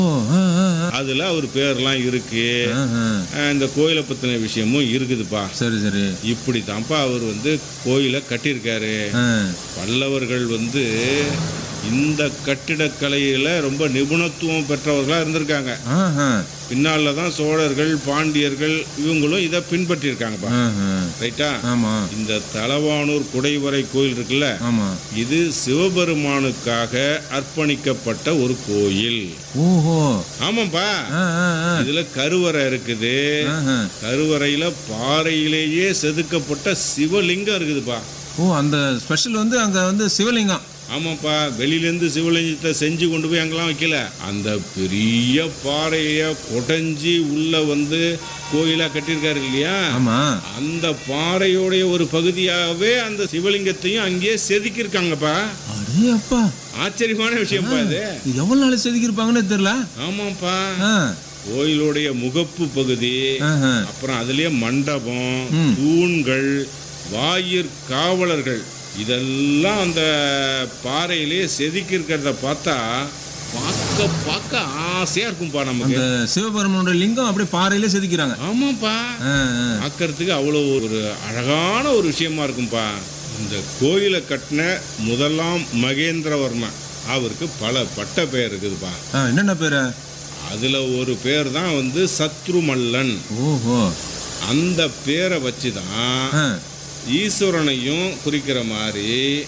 ஓ ஆ, ஆ, ஆ. அதுல அவர் பேர்லாம் இருக்கு ஆஹா. அஹ் இந்த கோயிலை பத்தின விஷயமும் இருக்குதுப்பா சரி சரி இப்படி தான்ப்பா அவர் வந்து கோயிலை கட்டியிருக்காரு ஆ. பல்லவர்கள் வந்து இந்த கட்டிடக்கலையில ரொம்ப நிபுணத்துவம் பெற்றவர்களா இருந்திருக்காங்க ஆஹா. பின்னால தான் சோழர்கள் பாண்டியர்கள் இவங்களும் இதை பின்பற்றியிருக்காங்கப்பா ஆஹா. ரைட்டா ஆமா இந்த தலவானூர் குடைவரை கோயில் இருக்குல்ல ஆமா இது சிவபெருமானுக்காக அர்ப்பணிக்கப்பட்ட ஒரு கோயில் ஓஹோ ஆமாப்பா ஆ, ஆ, ஆ. இதுல கருவறை இருக்குது ஆஹா. கருவறையில பாறையிலேயே செதுக்கப்பட்ட சிவலிங்கம் இருக்குதுப்பா ஓ அந்த ஸ்பெஷல் வந்து அங்க வந்து சிவலிங்கம் ஆமாப்பா வெளியிலேருந்து சிவலிங்கத்தை செஞ்சு கொண்டு போய் அங்கெல்லாம் வைக்கல அந்த பெரிய பாறையை கொடைஞ்சி உள்ள வந்து கோயிலா கட்டியிருக்காரு இல்லையா ஆமா அந்த பாறையோடைய ஒரு பகுதியாகவே அந்த சிவலிங்கத்தையும் அங்கேயே செதுக்கியிருக்காங்கப்பா அடே அப்பா ஆச்சரியமான விஷயம்ப்பா இது இது எவ்வளவு நாள் செதுக்கியிருப்பாங்கன்னு தெரியல ஆமாப்பா ஆ. கோயிலுடைய முகப்பு பகுதி ஆஹா. அப்புறம் அதுலயே மண்டபம் ம். தூண்கள் வாயிற் காவலர்கள் இதெல்லாம் அந்த பாறையிலேயே செதுக்கி இருக்கிறத பார்த்தா பார்க்க பார்க்க ஆசையா இருக்கும்பா நமக்கு அந்த சிவபெருமனோட லிங்கம் அப்படியே பாறையில செதுக்கிறாங்க ஆமாப்பா ஆ, ஆ. பார்க்கறதுக்கு அவ்வளோ ஒரு அழகான ஒரு விஷயமா இருக்கும்பா இந்த கோயிலை கட்டின முதலாம் மகேந்திரவர்மன் அவருக்கு பல பட்ட பெயர் இருக்குதுப்பா ஆ, என்னென்ன பேரு அதுல ஒரு பேர் தான் வந்து சத்ருமல்லன் ஓஹோ அந்த பேரை வச்சு தான் ஆ. ஈஸ்வரனையும் குறிக்கிற மாதிரி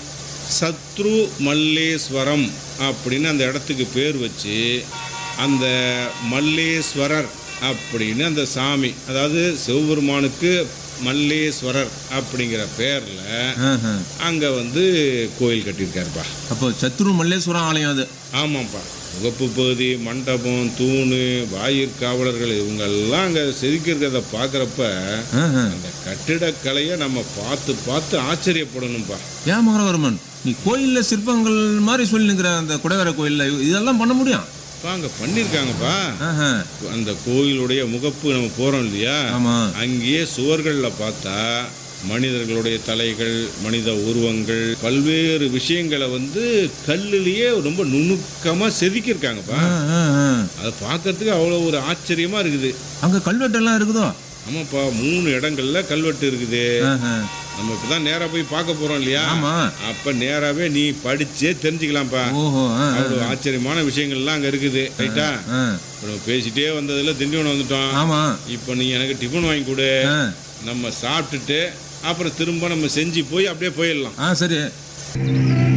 சத்ரு மல்லேஸ்வரம் அப்படின்னு அந்த இடத்துக்கு பேர் வச்சு அந்த மல்லேஸ்வரர் அப்படின்னு அந்த சாமி அதாவது சிவபெருமானுக்கு மல்லேஸ்வரர் அப்படிங்கிற பேரில் ஆஹா. அங்கே வந்து கோயில் கட்டியிருக்காருப்பா அப்போ சத்ரு மல்லேஸ்வரம் ஆலயம் அது ஆமாம்ப்பா முகப்பு பகுதி மண்டபம் தூணு வாயிற் காவலர்கள் இவங்கெல்லாம் அங்கே செதுக்கியிருக்கிறத பார்க்குறப்ப ஆஹா. அந்த கட்டிடக்கலையை நம்ம பார்த்து பார்த்து ஆச்சரியப்படணும்ப்பா ஏன் மகரவர்மன் நீ கோயில்ல சிற்பங்கள் மாதிரி சொல்லினுங்கிற அந்த குடைவரை கோயில்ல இதெல்லாம் பண்ண முடியும் அப்பா அங்கே பண்ணியிருக்காங்கப்பா ஆஹா. அந்த கோயிலுடைய முகப்பு நம்ம போகிறோம் இல்லையா ஆமா அங்கேயே சுவர்களில் பார்த்தா மனிதர்களுடைய தலைகள் மனித உருவங்கள் பல்வேறு விஷயங்களை வந்து கல்லுலேயே ரொம்ப நுணுக்கமாக செதுக்கியிருக்காங்கப்பா ஆ, ஆ, ஆ. அதை பார்க்கறதுக்கு அவ்வளோ ஒரு ஆச்சரியமாக இருக்குது அங்க கல்வெட்டெல்லாம் இருக்குதோ ஆமாப்பா மூணு இடங்கள்ல கல்வெட்டு இருக்குது ஆஹா. நம்ம இப்பதான் நேரா போய் பார்க்க போறோம் இல்லையா ஆமா அப்ப நேராவே நீ படிச்சே தெரிஞ்சுக்கலாம்ப்பா ஓஹோ ஆ, ஆ. அவ்வளவு ஆச்சரியமான விஷயங்கள்லாம் அங்க இருக்குது ரைட்டா ஆ. இப்ப நம்ம பேசிட்டே வந்ததுல திண்டிவனம் வந்துட்டோம் ஆமா இப்போ நீ எனக்கு டிஃபன் வாங்கி கொடு ஆ. நம்ம சாப்பிட்டுட்டு அப்புறம் திரும்ப நம்ம செஞ்சு போய் அப்படியே போயிடலாம் ஆ சரி